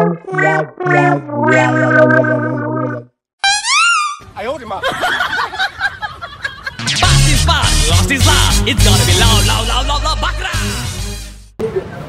Fast is fast, lost is lost. It's gonna be loud, loud, loud, loud, loud, bakra.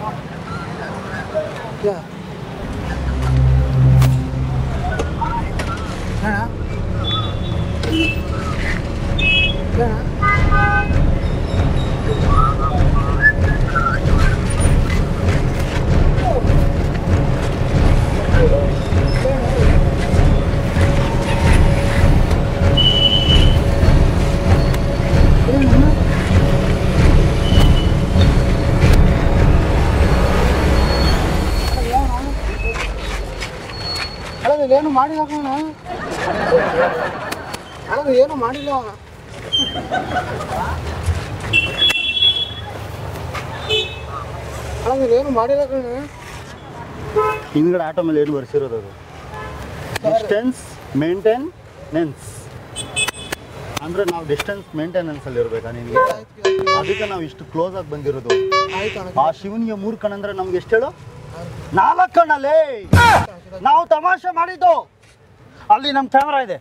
ಅಲ್ಲ ಏನು ಮಾಡಿಲ್ಲ ಕಣ ಅಲ್ಲ ಏನು ಮಾಡಿಲ್ಲ ಅಲ್ಲ ಏನು ಮಾಡಿಲ್ಲ ಕಣ ಹಿಂದ್ಗಡೆ ಆಟೋ ಮೇಲೆ ಏನು ಬರ್ಸಿರೋದು ಅದು ಡಿಸ್ಟೆನ್ಸ್ ಮೇಂಟೆನೆನ್ಸ್ ಅಂದ್ರೆ ನಾವು ಡಿಸ್ಟೆನ್ಸ್ ಮೇಂಟೆನೆನ್ಸ್ ಅಲ್ಲಿ ಇರ್ಬೇಕಾ ನಿನ್ಗೆ ಅದಕ್ಕೆ ನಾವು ಇಷ್ಟು ಕ್ಲೋಸ್ ಆಗಿ ಬಂದಿರೋದು ಆಯ್ತು ಅಣ್ಣ ಆ ಶಿವನಿಗೆ ಮೂರು ಕಣ್ ಅಂದ್ರೆ ನಮ್ಗೆ ಎಷ್ಟು ಹೇಳು ನಾಲ್ಕು ಕಣ್ಣಲ್ಲಿ ನಾವು ತಮಾಷೆ ಮಾಡಿದ್ದು ಅಲ್ಲಿ ನಮ್ಮ ಕ್ಯಾಮ್ರಾ ಇದೆ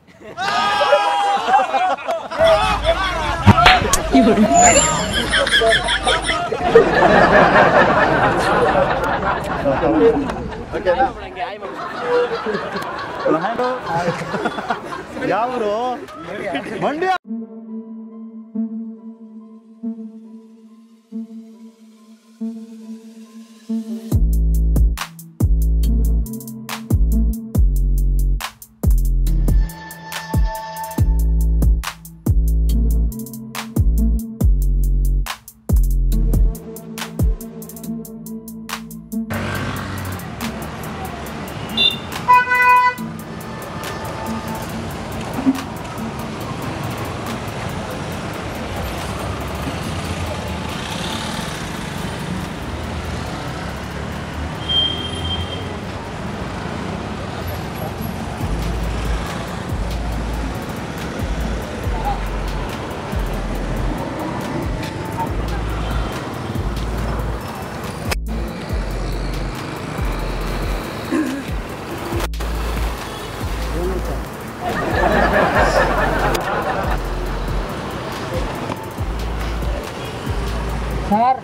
ಓಕೆನಾ? ಯಾವ್ರು ಮಂಡ್ಯ ಸರ್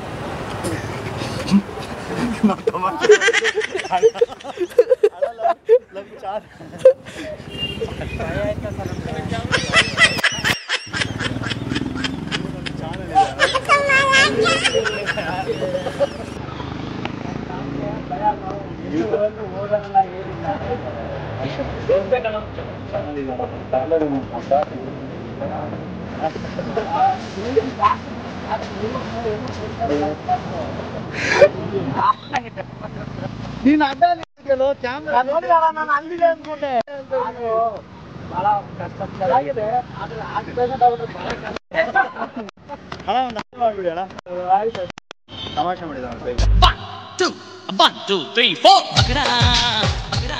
ನೀನು ಅಡ್ಡ ಕ್ಯಾಮ್ರಾ ನೋಡಿಲ್ಲ ನಾನು ಅಲ್ಲಿದೆ ಅಂದ್ಕೊಂಡೆ ಬಹಳ ಕಷ್ಟ ಚೆನ್ನಾಗಿದೆ ಆದ್ರೆ ಆಗ್ಬೇಕಾದ್ರೆ ಅವ್ರು ಅಣ್ಣ ಒಂದು ಹಾಡು ಮಾಡ್ಬಿಡಿ ಅಣ್ಣ ಆಯ್ತು ತಮಾಷೆ ಮಾಡಿದ One, two, one, two, three, four. Bakra, bakra.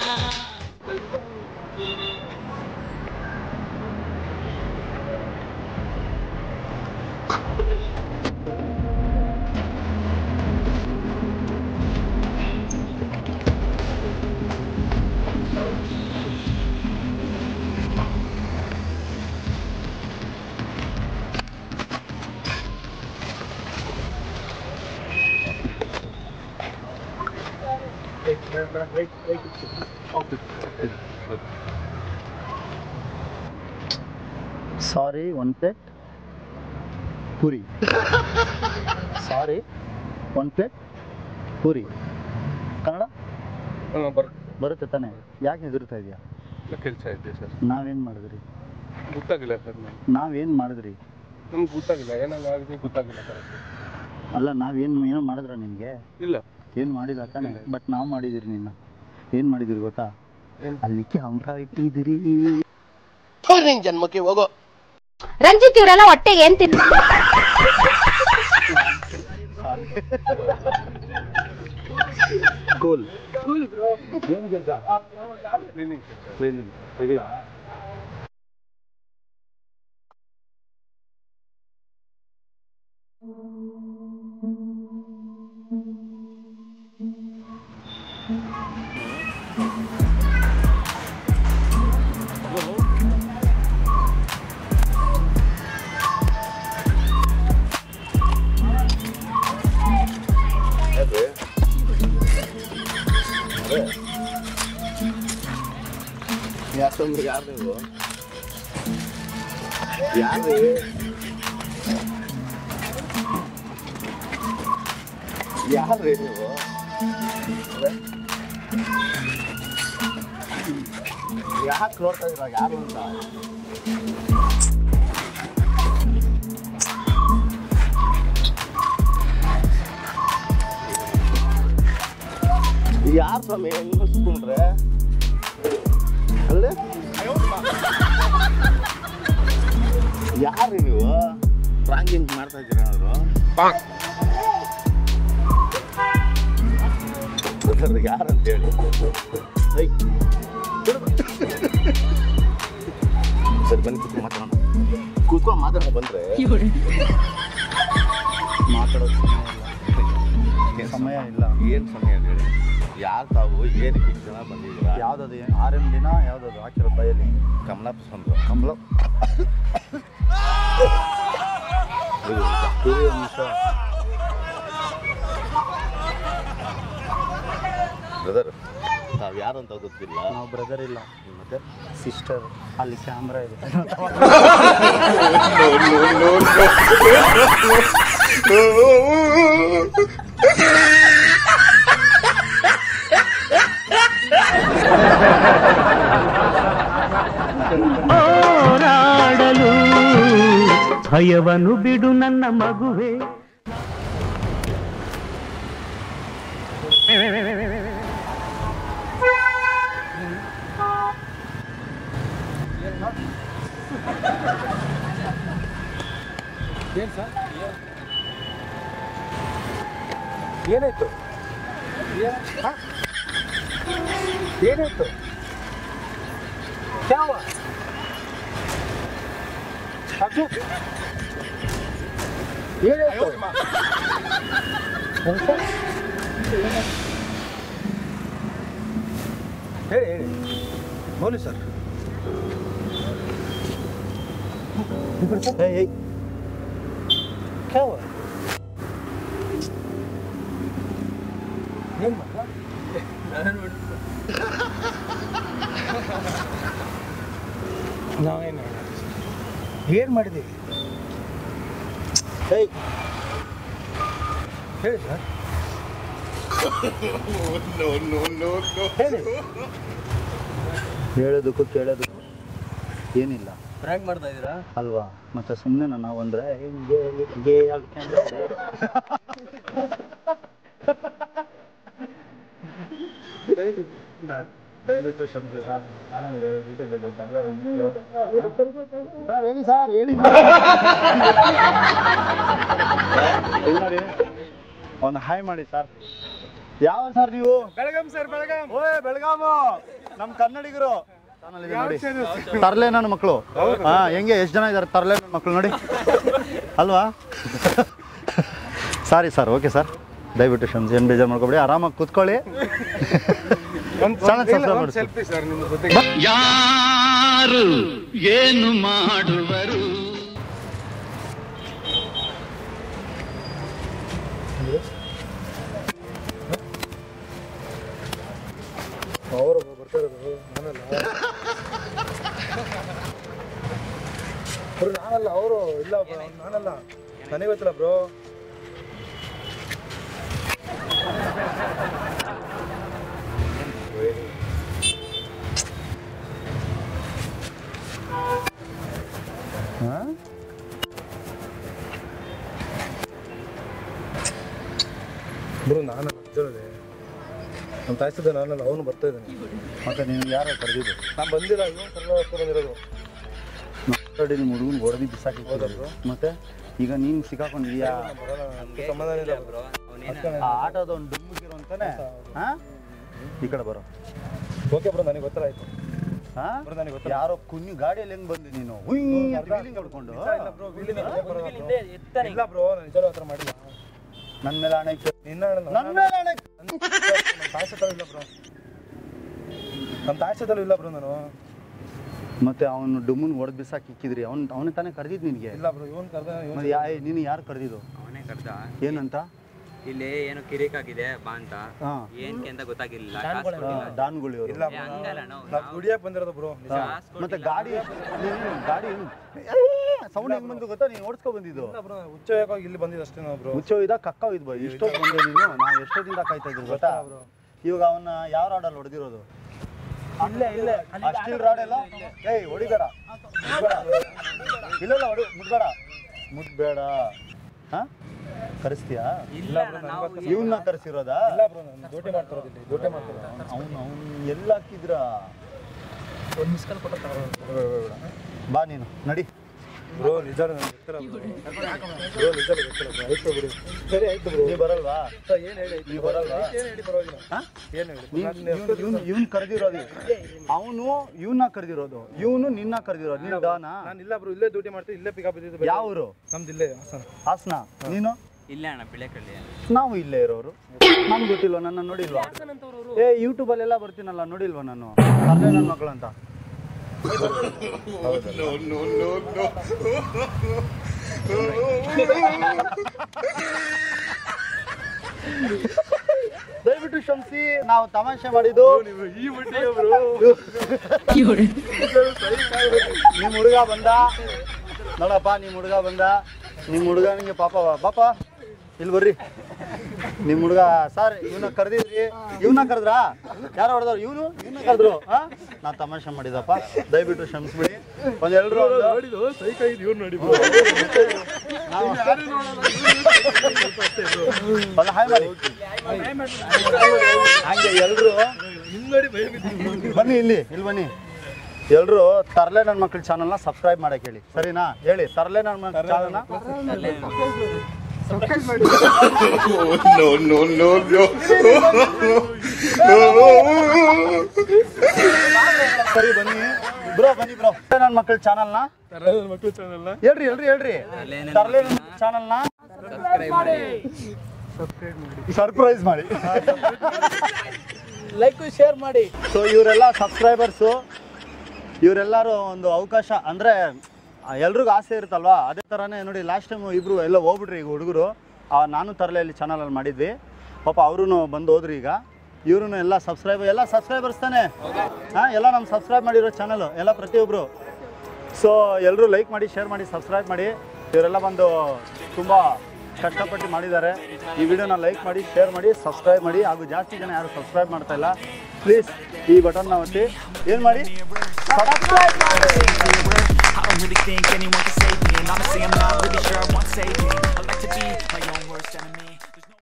Sorry one plate puri sorry one plate puri Kannada ಬರುತ್ತೆ ತಾನೇ ಯಾಕೆ ಹೆದರ್ತಾ ಇದೆಯಾ ಕೆಲಸ ಇದೆ ಸರ್ ನಾವೇನು ಮಾಡಿದ್ರಿ ಗೊತ್ತಾಗಿಲ್ಲ ಸರ್ ನಮ್ಗೆ ನಾವೇನು ಮಾಡಿದ್ರಿ ನಮ್ಗೆ ಗೊತ್ತಾಗಿಲ್ಲ ಏನಾಗಿದೆ ಗೊತ್ತಾಗಿಲ್ಲ ಸರ್ ಅಲ್ಲ ನಾವೇನು ಏನೋ ಮಾಡಿದ್ರ ನಿನಗೆ ಇಲ್ಲ ಏನು ಮಾಡಿಲ್ಲ ತಾನೆ ಬಟ್ ನಾವು ಮಾಡಿದಿರಿ ನಿನ್ನ ಏನು ಮಾಡಿದಿರಿ ಗೊತ್ತಾ ಏನ್? ಅಲ್ಲಿ ಕ್ಯಾಮ್ರಾ ಇಟ್ಟಿದ್ದೀರಿ ಜನ್ಮಕ್ಕೆ ಹೋಗೋ ರಂಜಿತ್ ಇವರೆಲ್ಲ ಹೊಟ್ಟೆಗೆ ಏನ್ ತಿನ್ ಕೂಲ್ ಕ್ಲೀನಿಂಗ್ ಕ್ಲೀನಿಂಗ್ ಯಾಕಂದ್ರೆ ಯಾರು ನೀವು ಯಾರು ಯಾರು ನೀವು ಯಾಕೆ ನೋಡ್ತಾ ಇದ್ರ ಯಾರು ಅಂತ ಯಾರು ಸ್ವಾಮಿ ಹೆಂಗಸ್ಕೊಂಡ್ರೆ ಅಲ್ಲೇ ಯಾರು ನೀವು ಪ್ರಾಂಗಿಂಗ್ ಮಾಡ್ತಾ ಇದ್ದೀರಾ ಅವರು ಯಾರಂತ ಹೇಳಿ ಐ. ಸರಿ ಬನ್ನಿ ಕೂತ್ಕೊಂಡು ಮಾತಾಡೋಣ ಕೂತ್ಕೊಂಡು ಮಾತಾಡೋಣ ಬಂದ್ರೆ ಮಾತಾಡೋದು ಸಮಯ ಇಲ್ಲ ಏನು ಸಮಯ ಅಂತ ಹೇಳಿ ಯಾರು ತಾವು ಏನಕ್ಕೆ ಇಷ್ಟು ಜನ ಬಂದಿದ್ದೀರಾ ಯಾವ್ದದು ಆರ್ ಎಮ್ ಡಿನ ಯಾವ್ದದು ಹಾಕಿರೋ ಬೈಯಲ್ಲಿ ಕಮಲಾ ಬಂದ್ರು ಕಮಲ ಇದು ಇರಿ ಒಂದ್ ನಿಮಿಷ ಬ್ರದರ್ ತಾವು ಯಾರು ಅಂತ ಗೊತ್ತಿಲ್ಲ ನಾವು ಬ್ರದರ್ ಇಲ್ಲ ಮತ್ತೆ ಸಿಸ್ಟರ್ ಅಲ್ಲಿ ಕ್ಯಾಮ್ರಾ ಇದೆ ಹೋರಾಡಲು ಭಯವನ್ನು ಬಿಡು ನನ್ನ ಮಗುವೆ ಏನಾಯ್ತು ಏನಾಯ್ತು ಯಾವ ಅದು ಏನಾಯ್ತು ಹೇಳಿ ಹೇಳಿ ಬೋಲಿ ಸರ್ ಏಯ್ ಏಯ್ क्या हुआ ಏನ್ ಮಾಡ್ಲಾ ನಾವೇನು ಏನು ಮಾಡಿದ್ದೀವಿ ಹೇಯ್ ಹೇಳಿ ಸರ್ ಹೇಳಿ ಹೇಳೋದಕ್ಕೂ ಕೇಳೋದಕ್ಕೂ ಏನಿಲ್ಲ ಪ್ರ್ಯಾಂಕ್ ಮಾಡ್ತಾ ಇದ್ದೀರಾ ಅಲ್ವಾ ಮತ್ತೆ ಸುಮ್ಮನೆ ನಾವು ಅಂದ್ರೆ ಹಿಂಗೆ ಹಿಂಗೆ ಹೇಳ್ಕೊಂಡು ಹೇಳಿ ಸರ್ ಹೇಳಿ ಒಂದು ಹಾಯ್ ಮಾಡಿ ಸರ್ ಯಾವ ಸರ್ ನೀವು ಬೆಳಗಾಂ ಸರ್ ಬೆಳಗಾಂ ಓಯ್ ಬೆಳಗಾಮು ನಮ್ಮ ಕನ್ನಡಿಗರು ನೋಡಿ ತರ್ಲೆ ನನ್ನ ಮಕ್ಕಳು ಹಾ ಹೆಂಗೆ ಎಷ್ಟು ಜನ ಇದ್ದಾರೆ ತರ್ಲೆ ನನ್ನ ಮಕ್ಕಳು ನೋಡಿ ಅಲ್ವಾ ಸಾರಿ ಸರ್ ಓಕೆ ಸರ್ ದಯವಿಟ್ಟು ಕ್ಷಮಿಸಿ ಏನು ಬೇಜಾರು ಮಾಡ್ಕೊಬೇಡಿ ಆರಾಮಾಗಿ ಕೂತ್ಕೊಳ್ಳಿ ಚಾನಲ್ ಸಬ್ಸ್ಕ್ರೈಬ್ ಮಾಡಿ ಸೆಲ್ಫಿ ಸರ್ ನಿಮ್ಮ ಜೊತೆಗೆ ಯಾರು ಏನು ಮಾಡುವರು ಅವರು ಬರ್ತಾ ಇರೋದು ನಾನಲ್ಲ ಬ್ರೋ ನಾನಲ್ಲ ಅವರು ಇಲ್ಲ bro, ನಾನಲ್ಲ ನನಗೆ ಗೊತ್ತಿಲ್ಲ ಬ್ರೋ ಬ್ರೋ ನಾನಲ್ಲ ನಿಜವಾಗ್ಲೂ. ನಮ್ಮ ತಾಯಿಸಿದ ನಾನಲ್ಲ ಅವನು ಬರ್ತಾ ಇದ್ದಾನೆ ಮತ್ತೆ ನೀವು ಯಾರು ಕರೆದಿದ್ದು ನಾನು ಬಂದಿಲ್ಲ ಇವನು ಕರ್ನಾಟಕ ಬಂದಿರೋದು ನೋಡಿ ನಿಮ್ಮ ಹುಡುಗನ ಹೊಡೆದು ಬಿಸಾಕಿ ಮತ್ತೆ ಈಗ ನೀನು ಸಿಕ್ಕಾಕೊಂಡಿದ್ಯಾ ಬರೋಣ ನಮ್ಗೆ ಸಮಾಧಾನ ಇಲ್ಲ ಬ್ರೋ ಆ ಆಟೋದ ಒಂದು ಡುಮ್ಮಗಿರೋ ಅಂತಾನೆ ಹಾ ಈ ಕಡೆ ಬರೋ ಓಕೆ ಬ್ರೋ ನನಗೆ ಗೊತ್ತಿಲ್ಲ ಆಯ್ತು ಹಾ ಬ್ರೋ ನನಗೆ ಗೊತ್ತಿಲ್ಲ ಯಾರೋ ಕುഞ്ഞു ಗಾಡಿಯಲ್ಲಿ ಹೆಂಗ್ ಬಂದೆ ನೀನು ಹುಯ್ ಅಂತ wheeling ಹೊಡ್ಕೊಂಡು ಇಲ್ಲ ಬ್ರೋ ವೀಲಿಂದ ಅದೇ ಬರೋದು bro. ಇಲ್ಲ ಬ್ರೋ ನಾನು ನಿಜವಾಗ್ಲೂ ಆ ಥರ ಮಾಡಿಲ್ಲ ನನ್ನ ಮೇಲೆ ಹಣ ಇಟ್ಟು ನಿನ್ನ ಅಣ್ಣ ನನ್ನ ಮೇಲೆ ಹಣ ಇಟ್ಟು ನಮ್ಮ ತಾಯಿ ಸತ್ತಲ್ಲೂ ಇಲ್ಲ ಬ್ರೋ ನಮ್ಮ ತಾಯಿ ಸತ್ತಲ್ಲೂ ಇಲ್ಲ ಬ್ರೋ ನಾನು ಮತ್ತೆ ಅವನು ಡುಮ್ಮನ್ ಹೊಡೆದು ಬಿಸಾಕಿ ಇಕ್ಕಿದ್ರಿ ಅವ್ನು ಅವನೇ ತಾನೇ ಕರೆದಿದ್ದು ನಿನಗೆ ಇಲ್ಲ ಬ್ರೋ ಇವನ್ ಕರ್ದ ಇವನ್ ಮತ್ತೆ ಯಾ ನೀನು ಯಾರು ಕರೆದಿದ್ದು ಏನಂತ ಇಲ್ಲಿ ಏನೋ ಕಿರಿಕ್ ಆಗಿದೆ ಬಾ ಅಂತ ಹಾ. ಏನ್ಕೆ ಅಂತ ಗೊತ್ತಾಗಿರ್ಲಿಲ್ಲ ಕಾಸ್ ಕೊಟ್ಟಿಲ್ಲ. ಡಾನ್ಗಳು ಇವರು ಏ, ಹಂಗಲ್ಲ ನಾವು ನಾವು ದುಡಿಯಕ್ಕೆ ಬಂದಿರೋದು ಬ್ರೋ ಕಾಸ್ ಮತ್ತೆ ಕೊಟ್ಟಿಲ್ಲ. ಗಾಡಿ ನೀನು ಗಾಡಿ ಸೌಂಡ್ ಹೆಂಗ್ ಬಂದು ಗೊತ್ತಾ ನೀನು ಓಡಿಸ್ಕೊ ಬಂದಿದ್ದು ಬ್ರೋ ಹುಚ್ಚೋಯಕ್ಕೆ ಇಲ್ಲಿ ಬಂದಿದ್ದು ಅಷ್ಟೇ ನಾವು ಬ್ರೋ ಮುಚ್ಚೋ ಇದ ಕಕ್ಕ ಇದ್ ಬೈ ಇಷ್ಟೊತ್ತು ಬಂದೆ ನೀನು ನಾವು ಎಷ್ಟೊತ್ತಿಂದ ಕಾಯ್ತಾ ಇದ್ವಿ ಗೊತ್ತಾ ಇವಾಗ ಅವನ್ನ ಯಾವ ರಾಡಲ್ಲಿ ಹೊಡೆದಿರೋದು ಅಷ್ಟಿಲ್ ರಾಡ್ ಎಲ್ಲ ಏಯ್ ಹೊಡಿಬೇಡ ಮುಟ್ಬೇಡ. ಇಲ್ಲಲ್ಲ ಹೊಡಿ ಮುಟ್ಬೇಡ ಮುಟ್ಬೇಡ ಹಾ ಕರೆಸ್ತೀಯಾ ಇಲ್ಲ ಅಣ್ಣ, ನಾವು ಇವನ್ನ ಕರೆಸಿರೋದಾ ಇಲ್ಲ ಬ್ರೋ ನಾನು ದೋಟೆ ಮಾಡ್ತಿರೋದು ಇಲ್ಲಿ ದೋಟೆ ಮಾಡ್ತಿರೋದು ಅವ್ನು ಅವ್ನು ಎಲ್ಲ ಹಾಕಿದ್ರ ಬಾ ನೀನು ನಡಿ ಬ್ರೋ ನಿಜ ನನಗೆ ಗೊತ್ತಿಲ್ಲ ಬ್ರೋ ನಿಜ ಗೊತ್ತಿಲ್ಲ ಬ್ರೋ ಆಯ್ತು ಬಿಡಿ ಸರಿ ಆಯ್ತು ಬ್ರೋ ನೀ ಬರಲ್ವಾ ಏನು ಹೇಳಿ ನೀ ಬರಲ್ವಾ ಏನು ಹೇಳಿ ಪರವಾಗಿಲ್ಲ ಹಾ? ಏನು ಹೇಳಿ ನಾನು ಇವ್ನು ಇವ್ನು ಕರೆದಿರೋದು ಅವನು ಇವನ್ನ ಕರೆದಿರೋದು ಇವನು ನಿನ್ನ ಕರೆದಿರೋದು ನೀನು ಡಾನಾ ನಾನು ಇಲ್ಲ ಬ್ರೋ ಇಲ್ಲೇ ಡ್ಯೂಟಿ ಮಾಡ್ತೀನಿ ಇಲ್ಲೇ ಪಿಕಪ್ ಇದ್ದಿದ್ದು ಯಾವ ಊರು ನಮ್ದು ಇಲ್ಲೇ ಹಾಸನ ಹಾಸನ ನೀನು ಇಲ್ಲೇ ಅಣ್ಣ ಬಿಳೆಕಳ್ಳಿ ನಾವು ಇಲ್ಲೇ ಇರೋರು ನಮ್ಗೆ ಗೊತ್ತಿಲ್ವಾ ನನ್ನ ನೋಡಿಲ್ವಾ ಏ ಯೂಟ್ಯೂಬಲ್ಲೆಲ್ಲ ಬರ್ತೀನಲ್ಲ ನೋಡಿಲ್ವಾ ನಾನು ಅರ್ಧ ನನ್ನ ಮಕ್ಕಳು ಅಂತ ದಯವಿಟ್ಟು ಕ್ಷಮಿಸಿ ನಾವು ತಮಾಷೆ ಮಾಡಿದ್ದು ನಿಮ್ಮ ಹುಡುಗ ಬಂದ ನೋಡಪ್ಪ ನಿಮ್ಮ ಹುಡುಗ ಬಂದ ನಿಮ್ಮ ಹುಡುಗನಿಗೆ ಪಾಪ ಪಾಪ ಇಲ್ಲಿ ಬರ್ರಿ ನಿಮ್ಮ ಹುಡುಗ ಸರ್ ಇವನ್ನ ಕರೆದಿದ್ರಿ ಇವನ್ನ ಕರೆದ್ರಾ ಯಾರು ಹೊಡೆದವ್ರು ಇವನು ಇವನ್ನ ಕರೆದ್ರು ಹಾ ನಾ ತಮಾಷೆ ಮಾಡಿದಪ್ಪ ದಯವಿಟ್ಟು ಕ್ಷಮಿಸ್ಬಿಡಿ ಒಂದ್ ಎಲ್ರು ಒಂದು ಒಂದು ಹಾಯ್ ಮಾಡಿ ಹಂಗೆ ಎಲ್ರು ಬನ್ನಿ ಇಲ್ಲಿ ಇಲ್ಲಿ ಬನ್ನಿ ಎಲ್ರು ತರ್ಲೆ ನನ್ನ ಮಕ್ಕಳ ಚಾನಲ್ನ ಸಬ್ಸ್ಕ್ರೈಬ್ ಮಾಡಕ್ಕೆ ಹೇಳಿ ಸರಿನಾ ಹೇಳಿ ತರ್ಲೆ ನನ್ನ ಮಕ್ಕಳ ಚಾನಲ್ನ ಸರಿ ಬನ್ನಿ ಬ್ರೋ ಬನ್ನಿ ಬ್ರೋ ನನ್ನ ಮಕ್ಕಳ ಚಾನಲ್ನ ಮಕ್ಕಳು ಚಾನಲ್ನ ಹೇಳ್ರಿ ಹೇಳ್ರಿ ಹೇಳ್ರಿ ತರ್ಲೆ ನನ್ನ ಚಾನಲ್ನ ಸರ್ಪ್ರೈಸ್ ಮಾಡಿ ಲೈಕ್ ಶೇರ್ ಮಾಡಿ ಸೊ ಇವರೆಲ್ಲ ಸಬ್ಸ್ಕ್ರೈಬರ್ಸು ಇವರೆಲ್ಲರೂ ಒಂದು ಅವಕಾಶ ಅಂದರೆ ಎಲ್ರಿಗೂ ಆಸೆ ಇರುತ್ತಲ್ವಾ ಅದೇ ಥರನೇ ನೋಡಿ ಲಾಸ್ಟ್ ಟೈಮ್ ಇಬ್ಬರು ಎಲ್ಲ ಹೋಗ್ಬಿಟ್ರಿ ಈಗ ಹುಡುಗರು ನಾನು ತರಲೆಯಲ್ಲಿ ಚಾನಲಲ್ಲಿ ಮಾಡಿದ್ವಿ ಪಾಪ ಅವರು ಬಂದು ಹೋದ್ರಿ ಈಗ ಇವರು ಎಲ್ಲ ಸಬ್ಸ್ಕ್ರೈಬರ್ ಎಲ್ಲ ಸಬ್ಸ್ಕ್ರೈಬರ್ಸ್ ತಾನೆ ಹಾಂ ಎಲ್ಲ ನಮ್ಮ ಸಬ್ಸ್ಕ್ರೈಬ್ ಮಾಡಿರೋ ಚಾನಲು ಎಲ್ಲ ಪ್ರತಿಯೊಬ್ಬರು ಸೊ ಎಲ್ಲರೂ ಲೈಕ್ ಮಾಡಿ ಶೇರ್ ಮಾಡಿ ಸಬ್ಸ್ಕ್ರೈಬ್ ಮಾಡಿ ಇವರೆಲ್ಲ ಬಂದು ತುಂಬ ಕಷ್ಟಪಟ್ಟು ಮಾಡಿದ್ದಾರೆ ಈ ವಿಡಿಯೋನ ಲೈಕ್ ಮಾಡಿ ಶೇರ್ ಮಾಡಿ ಸಬ್ಸ್ಕ್ರೈಬ್ ಮಾಡಿ ಹಾಗೂ ಜಾಸ್ತಿ ಜನ ಯಾರು ಸಬ್ಸ್ಕ್ರೈಬ್ ಮಾಡ್ತಾ ಇಲ್ಲ ಪ್ಲೀಸ್ ಈ ಬಟನ್ನ ಒತ್ತಿ ಏನು ಮಾಡಿ ಸಬ್ಸ್ಕ್ರೈಬ್ ಮಾಡಿ I don't really think anyone can save me, and honestly, I'm not really sure I want saving. I like to be my own worst enemy.